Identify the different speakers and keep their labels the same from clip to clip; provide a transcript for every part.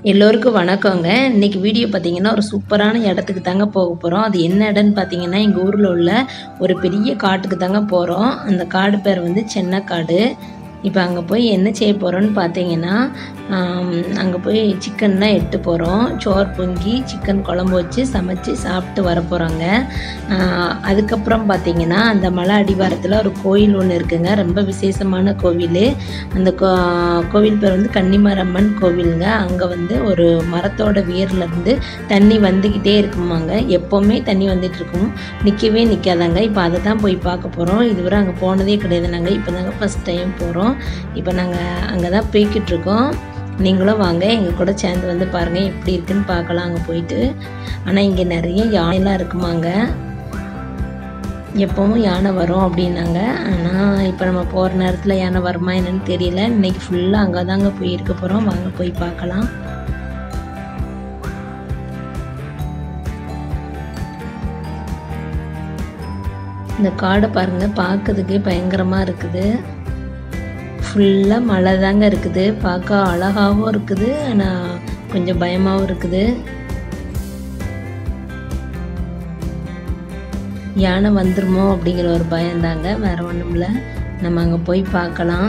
Speaker 1: எல்லோருக்கும் வணக்கங்க இன்னைக்கு வீடியோ பார்த்தீங்கன்னா ஒரு சூப்பரான இடத்துக்கு தாங்க போக போகிறோம் அது என்ன இடம்னு பார்த்தீங்கன்னா எங்கள் ஊரில் உள்ள ஒரு பெரிய காட்டுக்கு தாங்க போகிறோம் அந்த காடு பேர் வந்து சென்னக்காடு இப்போ அங்கே போய் என்ன செய்ய போகிறோன்னு பார்த்தீங்கன்னா அங்கே போய் சிக்கன்லாம் எடுத்து போகிறோம் சோறு பொங்கி சிக்கன் குழம்பு வச்சு சமைச்சு சாப்பிட்டு வர போகிறோங்க அதுக்கப்புறம் பார்த்தீங்கன்னா அந்த மலை அடிவாரத்தில் ஒரு கோயில் ஒன்று இருக்குங்க ரொம்ப விசேஷமான கோவில் அந்த கோ கோவில் பேர் வந்து கன்னிமரம்மன் கோவிலுங்க அங்கே வந்து ஒரு மரத்தோட வேர்லேருந்து தண்ணி வந்துக்கிட்டே இருக்குமாங்க எப்போவுமே தண்ணி வந்துட்டு இருக்கும் நிற்கவே நிற்காதாங்க இப்போ அதை தான் போய் பார்க்க போகிறோம் இதுவரை அங்கே போனதே கிடையாது நாங்கள் இப்போ தாங்க ஃபஸ்ட் டைம் போகிறோம் இப்போ நாங்கள் அங்கே தான் போய்கிட்டு இருக்கோம் நீங்களும் வாங்க எங்கள் கூட சேர்ந்து வந்து பாருங்கள் எப்படி இருக்குன்னு பார்க்கலாம் அங்கே போயிட்டு ஆனால் இங்கே நிறைய யானைலாம் இருக்குமாங்க எப்பவும் யானை வரும் அப்படின்னாங்க ஆனால் இப்போ நம்ம போகிற நேரத்தில் யானை வருமா என்னன்னு தெரியல இன்னைக்கு ஃபுல்லாக அங்கே தாங்க போய் இருக்க போகிறோம் வாங்க போய் பார்க்கலாம் இந்த காடை பாருங்கள் பார்க்கறதுக்கே பயங்கரமாக இருக்குது ஃபுல்லாக மழை தாங்க இருக்குது பார்க்க அழகாகவும் இருக்குது ஆனால் கொஞ்சம் பயமாகவும் இருக்குது யானை வந்துருமோ அப்படிங்கிற ஒரு பயந்தாங்க வேற ஒன்றும் இல்லை நம்ம அங்கே போய் பார்க்கலாம்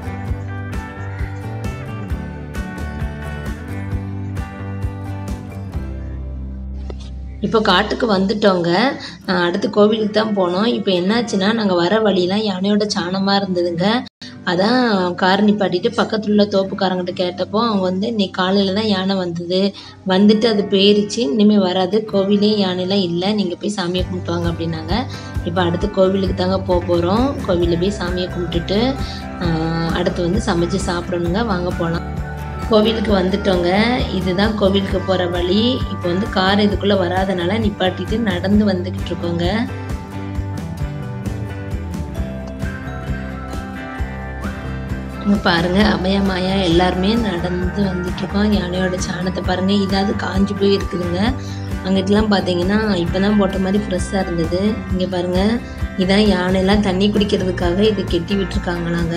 Speaker 1: இப்போ காட்டுக்கு வந்துட்டோங்க அடுத்து கோவிலுக்கு தான் போனோம் இப்போ என்னாச்சுன்னா நாங்கள் வர வழியெலாம் யானையோட சாணமாக இருந்ததுங்க அதான் கார் நிப்பாட்டிட்டு பக்கத்தில் உள்ள தோப்புக்காரங்கிட்ட கேட்டப்போ அவங்க வந்து இன்னைக்கு காலையில் தான் யானை வந்தது வந்துட்டு அது போயிருச்சு இனிமேல் வராது கோவிலே யானைலாம் இல்லை நீங்கள் போய் சாமியை கும்பிட்டுவாங்க அப்படின்னாங்க இப்போ அடுத்து கோவிலுக்கு தாங்க போக போகிறோம் கோவிலில் போய் சாமியை கும்பிட்டுட்டு அடுத்து வந்து சமைச்சு சாப்பிடணுங்க வாங்க போகலாம் கோவிலுக்கு வந்துட்டோங்க இதுதான் கோவிலுக்கு போகிற வழி இப்போ வந்து கார் இதுக்குள்ளே வராதனால நிப்பாட்டிட்டு நடந்து வந்துக்கிட்டு இருக்கோங்க இங்கே பாருங்கள் அபயமாயா எல்லாருமே நடந்து வந்துட்டுருக்கோம் யானையோட சாணத்தை பாருங்கள் இதாவது காஞ்சி போய் இருக்குதுங்க அங்கிட்டலாம் பார்த்தீங்கன்னா இப்போ தான் போட்ட மாதிரி ஃப்ரெஷ்ஷாக இருந்தது இங்கே பாருங்கள் இதான் யானைலாம் தண்ணி குடிக்கிறதுக்காக இதை கெட்டி விட்டுருக்காங்களாங்க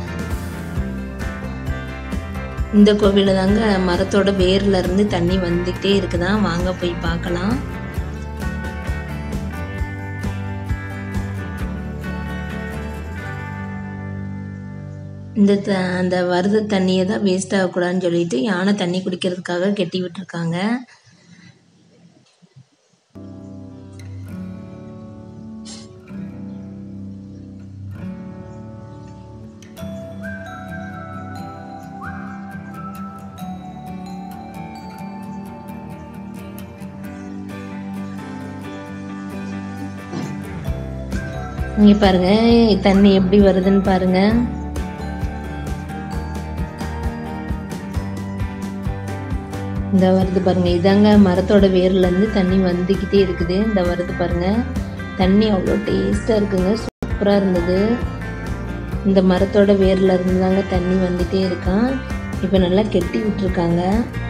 Speaker 1: இந்த கோவிலில் தாங்க மரத்தோட வேர்ல இருந்து தண்ணி வந்துக்கிட்டே இருக்குதான் வாங்க போய் பார்க்கலாம் இந்த த அந்த வருத தண்ணியை தான் வேஸ்ட் ஆகக்கூடாதுன்னு சொல்லிட்டு யானை தண்ணி குடிக்கிறதுக்காக கெட்டி விட்டுருக்காங்க இங்கே பாருங்க தண்ணி எப்படி வருதுன்னு பாருங்க இந்த வருது பாருங்க இதாங்க மரத்தோட வேர்ல இருந்து தண்ணி வந்துக்கிட்டே இருக்குது இந்த வருது பாருங்க தண்ணி அவ்வளோ டேஸ்டாக இருக்குங்க சூப்பராக இருந்தது இந்த மரத்தோட வேர்ல இருந்து தாங்க தண்ணி வந்துட்டே இருக்கான் இப்போ நல்லா கெட்டி விட்டுருக்காங்க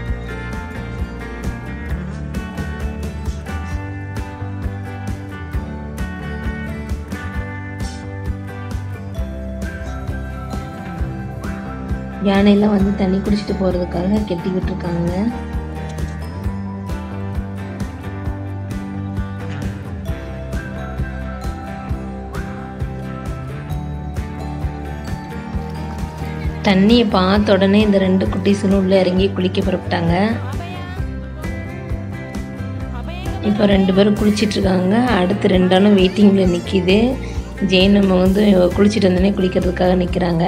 Speaker 1: யானையெல்லாம் வந்து தண்ணி குடிச்சிட்டு போகிறதுக்காக கெட்டி விட்டுருக்காங்க தண்ணியை பார்த்த உடனே இந்த ரெண்டு குட்டீஸுன்னு உள்ளே இறங்கி குளிக்க புறப்பட்டாங்க இப்போ ரெண்டு பேரும் குளிச்சிட்ருக்காங்க அடுத்து ரெண்டாலும் வெயிட்டிங்கில் நிற்கிது ஜெயின் நம்ம வந்து குளிச்சுட்டு வந்தோடனே குளிக்கிறதுக்காக நிற்கிறாங்க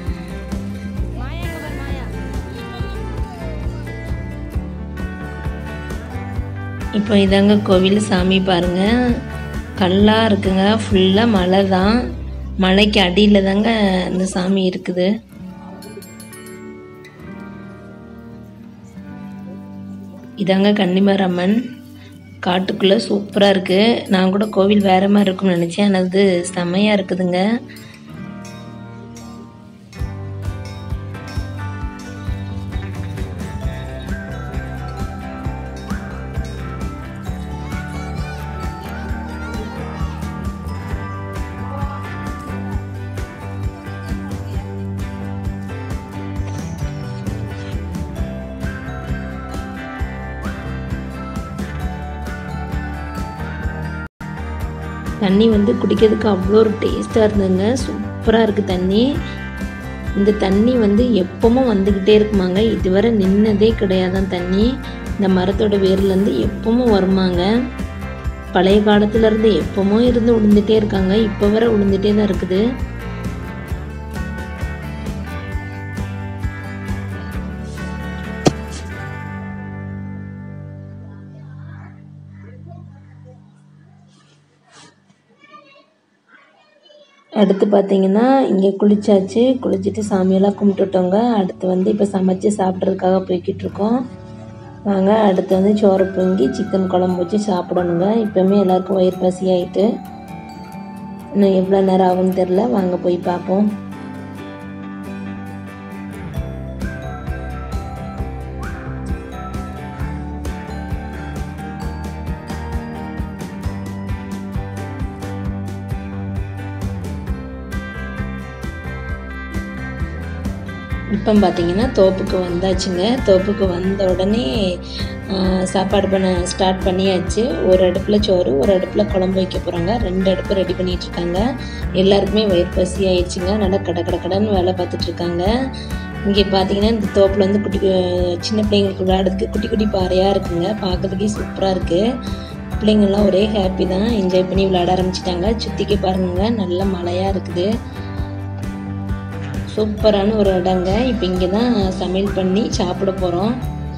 Speaker 1: இப்போ இதாங்க கோவில் சாமி பாருங்க கல்லாக இருக்குங்க ஃபுல்லாக மலை தான் மலைக்கு அடியில் தாங்க இந்த சாமி இருக்குது இதாங்க கன்னிமரம்மன் காட்டுக்குள்ளே சூப்பராக இருக்குது நான் கூட கோவில் வேறு மாதிரி இருக்கும்னு நினச்சேன் ஆனால் அது செமையாக இருக்குதுங்க தண்ணி வந்து குடிக்கிறதுக்கு அவ்வளோ ஒரு டேஸ்ட்டாக இருந்ததுங்க சூப்பராக இருக்குது தண்ணி இந்த தண்ணி வந்து எப்பவும் வந்துக்கிட்டே இருக்குமாங்க இதுவரை நின்னதே கிடையாதான் தண்ணி இந்த மரத்தோட வேர்லேருந்து எப்பவும் வருமாங்க பழைய காலத்துலேருந்து எப்பவும் இருந்து விழுந்துட்டே இருக்காங்க இப்போ வரை விழுந்துட்டே தான் இருக்குது அடுத்து பார்த்தீங்கன்னா இங்கே குளிச்சாச்சு குளிச்சுட்டு சாமியெல்லாம் கும்பிட்டுட்டோங்க அடுத்து வந்து இப்போ சமைச்சு சாப்பிட்றதுக்காக போய்கிட்டு இருக்கோம் வாங்க அடுத்து வந்து சோறு பொங்கி சிக்கன் குழம்பு வச்சு சாப்பிடணுங்க இப்போவுமே எல்லாருக்கும் வயிறு பசி ஆயிட்டு இன்னும் எவ்வளோ நேரம் ஆகும்னு தெரில வாங்க போய் பார்ப்போம் இப்போ பார்த்தீங்கன்னா தோப்புக்கு வந்தாச்சுங்க தோப்புக்கு வந்த உடனே ஆஹ், சாப்பாடு பண்ண ஸ்டார்ட் பண்ணியாச்சு ஒரு அடுப்பில் சோறு ஒரு அடுப்பில் குழம்பு வைக்க போகிறாங்க ரெண்டு அடுப்பு ரெடி பண்ணிட்டு இருக்காங்க எல்லாருக்குமே வயிறு பசி ஆயிடுச்சுங்க நல்லா கட கட கடன்னு வேலை பார்த்துட்டு இருக்காங்க இங்கே பார்த்தீங்கன்னா இந்த தோப்பில் வந்து குட்டி கு- சின்ன பிள்ளைங்களுக்கு விளையாடுறதுக்கு குட்டி குட்டி பாறையாக இருக்குங்க பார்க்கறதுக்கே சூப்பராக இருக்குது பிள்ளைங்கள்லாம் ஒரே ஹாப்பி தான் என்ஜாய் பண்ணி விளையாட ஆரம்பிச்சிட்டாங்க சுற்றிக்கு பாருங்க நல்ல மழையாக இருக்குது சூப்பரான ஒரு இடங்க இப்போ இங்கே தான் சமையல் பண்ணி சாப்பிட போகிறோம்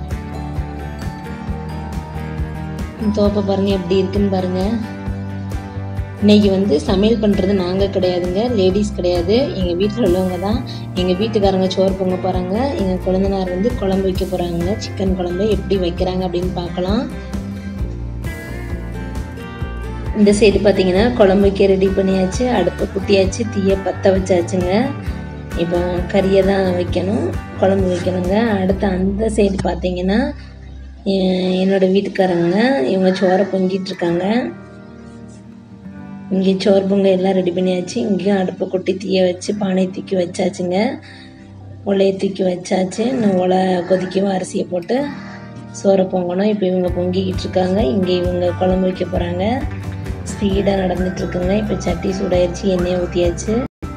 Speaker 1: தோப்பை பாருங்க எப்படி இருக்குன்னு பாருங்க இன்னைக்கு வந்து சமையல் பண்ணுறது நாங்கள் கிடையாதுங்க லேடிஸ் கிடையாது எங்கள் வீட்டில் உள்ளவங்க தான் எங்கள் வீட்டுக்காரங்க சோறு பொங்க போகிறாங்க எங்கள் குழந்தனார் வந்து குழம்பு வைக்க போகிறாங்க சிக்கன் குழம்பு எப்படி வைக்கிறாங்க அப்படின்னு பார்க்கலாம் இந்த சைடு பார்த்தீங்கன்னா குழம்பு வைக்க ரெடி பண்ணியாச்சு அடுப்பை குட்டியாச்சு தீயை பற்ற வச்சாச்சுங்க இப்போ கறியை தான் வைக்கணும் குழம்பு வைக்கணுங்க அடுத்து அந்த சைடு பார்த்தீங்கன்னா எ- என்னோட வீட்டுக்காரங்க இவங்க சோறை பொங்கிட்டு இருக்காங்க இங்கே சோறு பொங்க எல்லாம் ரெடி பண்ணியாச்சு இங்கேயும் அடுப்பை கொட்டி தீயை வச்சு பானை தூக்கி வச்சாச்சுங்க உலையை தூக்கி வச்சாச்சு இன்னும் உலை கொதிக்கவும் அரிசியை போட்டு சோறை பொங்கணும் இப்போ இவங்க பொங்கிக்கிட்டு இருக்காங்க இங்கே இவங்க குழம்பு வைக்க போகிறாங்க ஸ்பீடாக நடந்துட்டு இருக்குங்க இப்போ சட்டி சூடாயிருச்சு எண்ணெயை ஊற்றியாச்சு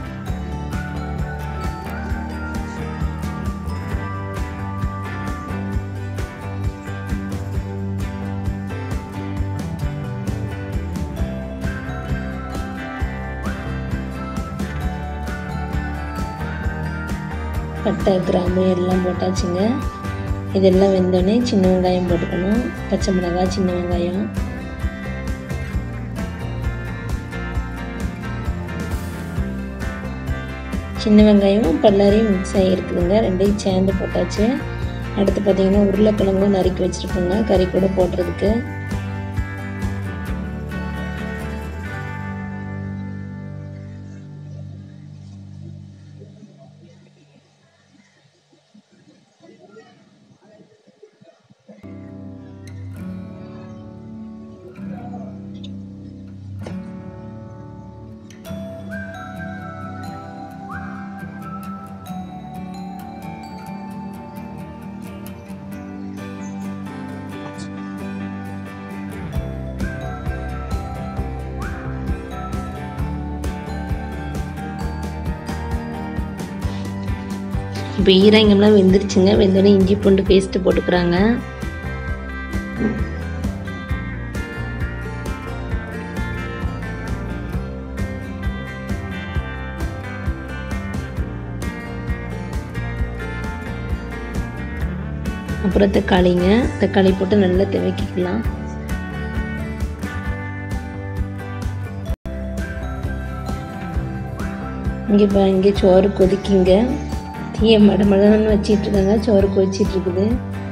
Speaker 1: பட்டை கிராம்பு எல்லாம் போட்டாச்சுங்க இதெல்லாம் வெந்தோடனே சின்ன வெங்காயம் போட்டுக்கணும் பச்சை மிளகாய் சின்ன வெங்காயம் சின்ன வெங்காயம் பல்லாரியும் மிக்ஸ் ஆகிருக்குதுங்க ரெண்டையும் சேர்ந்து போட்டாச்சு அடுத்து பார்த்தீங்கன்னா உருளைக்கிழங்கும் நறுக்கி வச்சுருக்கோங்க கறி கூட போடுறதுக்கு இப்போ ஈரங்கம்லாம் வெந்துருச்சுங்க வெந்தோடனே இஞ்சி பூண்டு பேஸ்ட்டு போட்டுக்கிறாங்க அப்புறம் தக்காளிங்க தக்காளி போட்டு நல்லா துவக்கிக்கலாம் இங்கே இப்போ இங்கே சோறு கொதிக்குங்க தீய மடமடன்னு வச்சிட்டு இருக்காங்க சோறு கொதிச்சிட்டு இருக்குது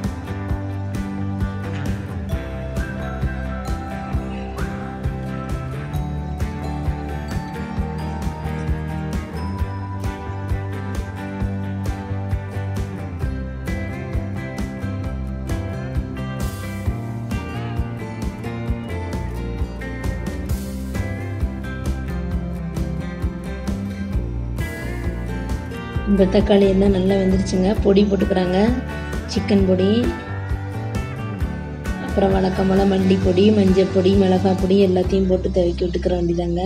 Speaker 1: இப்போ தக்காளி எல்லாம் நல்லா வெந்துருச்சுங்க பொடி போட்டுக்கிறாங்க சிக்கன் பொடி அப்புறம் வழக்கமான மண்டி பொடி மஞ்சள் பொடி மிளகாய் பொடி எல்லாத்தையும் போட்டு துவக்கி விட்டுக்கிற வேண்டியதாங்க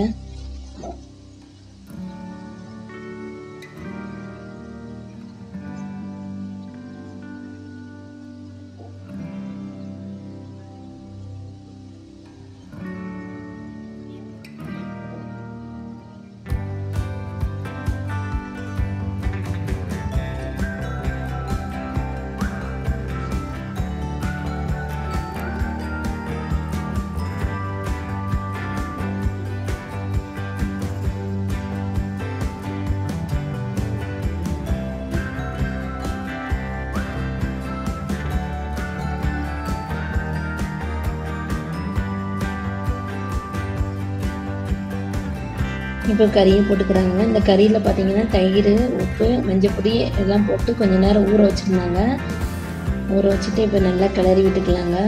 Speaker 1: இப்போ கறியை போட்டுக்கிறாங்க இந்த கறியில் பார்த்தீங்கன்னா தயிர் உப்பு மஞ்சள் பொடி எல்லாம் போட்டு கொஞ்ச நேரம் ஊற வச்சுருந்தாங்க ஊற வச்சுட்டு இப்போ நல்லா கிளறி விட்டுக்கலாங்க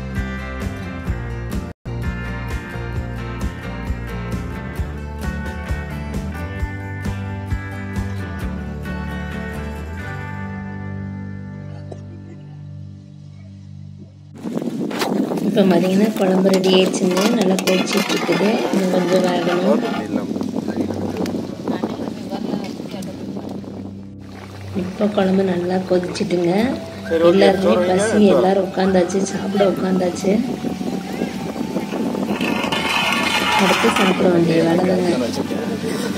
Speaker 1: இப்போ பார்த்தீங்கன்னா குழம்பு ரெடி ஆயிடுச்சுங்க நல்லா கொதிச்சிட்டு இருக்குது இன்னும் கொஞ்சம் வேகணும் இப்போ குழம்பு நல்லா கொதிச்சிட்டுங்க எல்லாருக்குமே பசி எல்லாரும் உட்காந்தாச்சு சாப்பிட உட்காந்தாச்சு அடுத்து சாப்பிட வேண்டிய வேலை தாங்க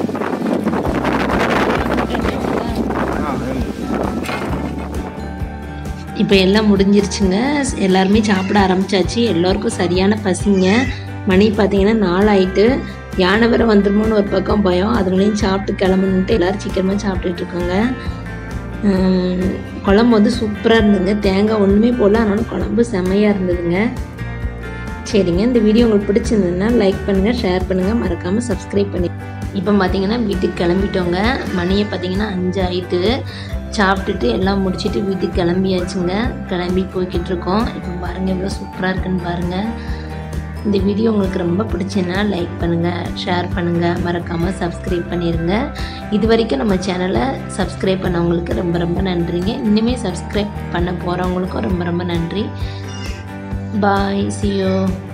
Speaker 1: இப்போ எல்லாம் முடிஞ்சிருச்சுங்க எல்லாருமே சாப்பிட ஆரம்பிச்சாச்சு எல்லோருக்கும் சரியான பசிங்க மணி பார்த்தீங்கன்னா நாலாயிட்டு யானை வேற வந்துருமோன்னு ஒரு பக்கம் பயம் அதுங்களையும் சாப்பிட்டு கிளம்பணுன்ட்டு எல்லோரும் சீக்கிரமாக சாப்பிட்டுட்டு இருக்காங்க உம், குழம்பு வந்து சூப்பராக இருந்ததுங்க தேங்காய் ஒன்றுமே போடல ஆனாலும் குழம்பு செமையாக இருந்ததுங்க சரிங்க இந்த வீடியோ உங்களுக்கு பிடிச்சிருந்ததுன்னா லைக் பண்ணுங்கள் ஷேர் பண்ணுங்கள் மறக்காமல் சப்ஸ்கிரைப் பண்ணி இப்போ பார்த்தீங்கன்னா வீட்டுக்கு கிளம்பிட்டோங்க மணியை பார்த்தீங்கன்னா அஞ்சு ஆயிட்டு சாப்பிட்டுட்டு எல்லாம் முடிச்சிட்டு வீட்டுக்கு கிளம்பியாச்சுங்க கிளம்பி போய்கிட்டு இருக்கோம் இப்போ பாருங்கள் எவ்வளோ சூப்பராக இருக்குன்னு பாருங்கள் இந்த வீடியோ உங்களுக்கு ரொம்ப பிடிச்சுன்னா லைக் பண்ணுங்கள் ஷேர் பண்ணுங்கள் மறக்காமல் சப்ஸ்கிரைப் பண்ணிடுங்க இது வரைக்கும் நம்ம சேனலை சப்ஸ்கிரைப் பண்ணவங்களுக்கு ரொம்ப ரொம்ப நன்றிங்க இனிமேல் சப்ஸ்கிரைப் பண்ண போகிறவங்களுக்கும் ரொம்ப ரொம்ப நன்றி பாய் see you